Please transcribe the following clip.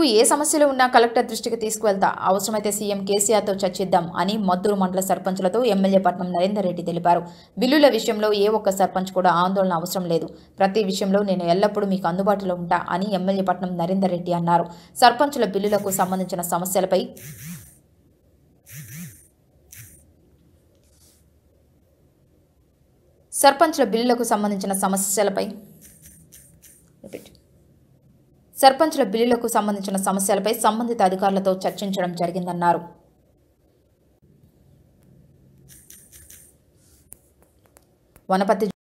ఏ సమస్యలు ఉన్నా కలెక్టర్ దృష్టికి తీసుకువెళ్తా అవసరమైతే సీఎం కేసీఆర్తో చర్చిద్దాం అని మద్దూరు మండల సర్పంచులతో ఎమ్మెల్యే పట్నం నరేందర్ రెడ్డి తెలిపారు బిల్లుల విషయంలో ఏ ఒక్క సర్పంచ్ కూడా ఆందోళన అవసరం లేదు ప్రతి విషయంలో నేను ఎల్లప్పుడూ మీకు అందుబాటులో ఉంటా అని ఎమ్మెల్యే పట్నం నరేందర్ రెడ్డి అన్నారు సర్పంచుల బిల్లులకు సంబంధించిన సమస్యలపై సర్పంచ్ల బిల్లులకు సంబంధించిన సమస్యలపై రిపీట్ సర్పంచ్ల బిల్లులకు సంబంధించిన సమస్యలపై సంబంధిత అధికారులతో చర్చించడం జరిగిందన్నారు వనపర్తి